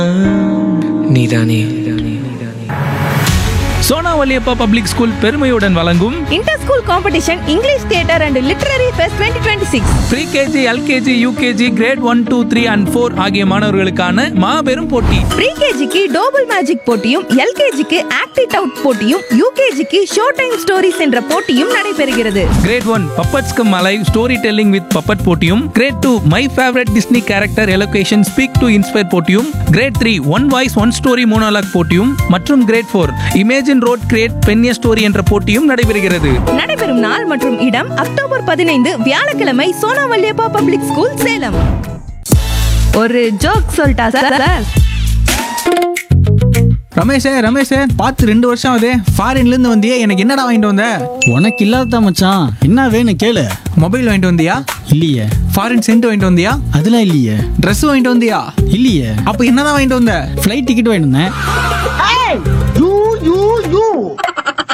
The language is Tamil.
நீதானே சோனா வலியப்பா பப்ளிக் ஸ்கூல் பெருமையுடன் வழங்கும் inter school competition English theatre and literary fest twenty twenty six pre KG LKG UKG grade one two three and four ஆகிய மாணவர்களுக்கான மாபெரும் போட்டி ப்ரீ கேஜிக்கு டோபிள் மேஜிக் போட்டியும் எல்கேஜிக்கு ஆக்டிட் அவுட் போட்டியும் யூகேஜிக்கு ஷோ டைம் ஸ்டோரிஸ் என்ற போட்டியும் நடைபெறுகிறது grade one puppets come alive story telling with puppet போட்டியும் grade two my favourite Disney character elocution speak to inspire போட்டியும் grade three one voice one story monologue போட்டியும் மற்றும் grade four imagine road create penny story என்ற போட்டியும் நடைபெறுகிறது நடைபெறும் நாள் மற்றும் இடம் அக்டோபர் பதினைந்து வியாழக்கிழமை சோனா வல்லியப்பா பப்ளிக் ஸ்கூல் சேலம் ஒரு ஜோக் சொல்லிட்டா சார் ரமேஷே ரமேஷே பார்த்து ரெண்டு வருஷம் ஆகுது ஃபாரின்ல இருந்து வந்தியே எனக்கு என்னடா வாங்கிட்டு வந்த உனக்கு இல்லாத மச்சான் என்ன வேணும் கேளு மொபைல் வாங்கிட்டு வந்தியா இல்லையே ஃபாரின் சென்ட் வாங்கிட்டு வந்தியா அதெல்லாம் இல்லையே Dress வாங்கிட்டு வந்தியா இல்லையே அப்ப என்னதான் வாங்கிட்டு வந்த ஃப்ளைட் டிக்கெட் வாங்கிட்டு வந்தேன்